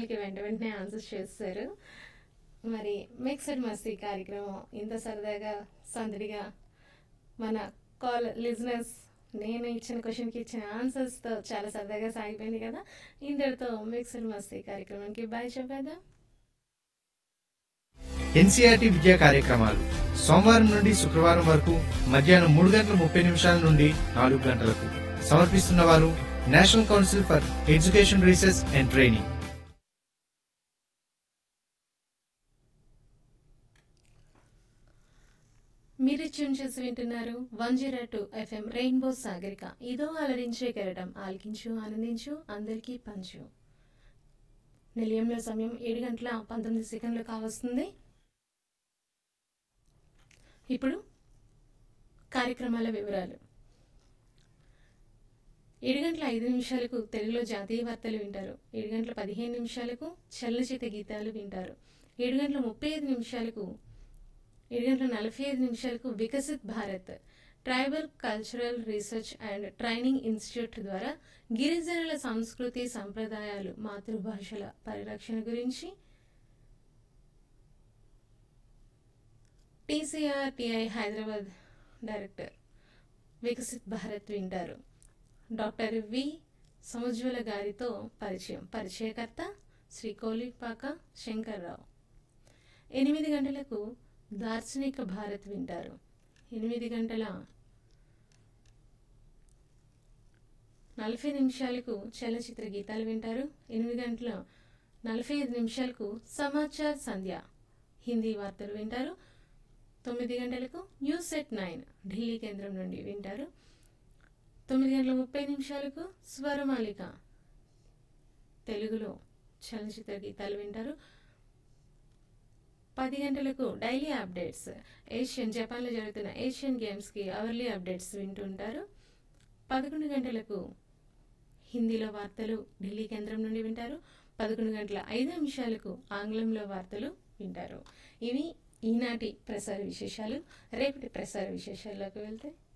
ప్రశ్నలకి వెంట వెంటనే ఆన్సర్స్ చేస్తారు మరి మిక్సడ్ మస్తీ కార్యక్రమం ఇంత సరదాగా సందడిగా మన కాల్ లిజినెస్ నేను ఇచ్చిన క్వశ్చన్కి ఇచ్చిన ఆన్సర్స్తో చాలా సరదాగా సాగిపోయింది కదా ఇంతటితో మిక్సడ్ మస్తీ కార్యక్రమానికి బాయ్ చెప్పేద్దాం ఎన్సీఆర్టీ విద్యా కార్యక్రమాలు సోమవారం నుండి శుక్రవారం వరకు మధ్యాహ్నం మూడు గంటల ముప్పై నిమిషాల నుండి నాలుగు గంటలకు సమర్పిస్తున్న వారు national council for education research and training మీరు ట్యూన్ చేసి వింటున్నారు one zero two FM rainbow Sagarika ఇదో అలరించే కెరటం ఆలకించు ఆనందించు అందరికీ పంచు నిలయంలో సమయం ఏడు గంటల పంతొమ్మిది సెకండ్లు కావస్తుంది ఇప్పుడు కార్యక్రమాల వివరాలు ఏడు గంటల ఐదు నిమిషాలకు తెలుగులో జాతీయ వార్తలు వింటారు ఏడు గంటల పదిహేను నిమిషాలకు చలనచిత్ర గీతాలు వింటారు ఏడు గంటల ముప్పై ఐదు నిమిషాలకు ఏడు గంటల నలభై ఐదు నిమిషాలకు Viksit Bharat tribal cultural research and training institute ద్వారా గిరిజనుల సంస్కృతి సంప్రదాయాలు మాతృభాషల పరిరక్షణ గురించి TCR TI Hyderabad director Viksit Bharat వింటారు డాక్టర్ వి సముజ్వల గారితో పరిచయం పరిచయకర్త శ్రీ కోలిపాక శంకర్రావు ఎనిమిది గంటలకు దార్శనిక భారత్ వింటారు ఎనిమిది గంటల నలభై నిమిషాలకు చలచిత్ర గీతాలు వింటారు ఎనిమిది గంటల నలభై ఐదు నిమిషాలకు సమాచార్ సంధ్య హిందీ వార్తలు వింటారు తొమ్మిది గంటలకు న్యూస్ సెట్ నైన్ ఢిల్లీ కేంద్రం నుండి వింటారు తొమ్మిది గంటల ముప్పై నిమిషాలకు స్వరమాలిక తెలుగులో చలనచిత్ర గీతాలు వింటారు పది గంటలకు డైలీ అప్డేట్స్ ఏషియన్ జపాన్లో జరుగుతున్న ఏషియన్ గేమ్స్కి అవర్లీ అప్డేట్స్ వింటుంటారు పదకొండు గంటలకు హిందీలో వార్తలు ఢిల్లీ కేంద్రం నుండి వింటారు పదకొండు గంటల ఐదు నిమిషాలకు ఆంగ్లంలో వార్తలు వింటారు ఇవి ఈనాటి ప్రసార విశేషాలు రేపటి ప్రసార విశేషాల్లోకి వెళ్తే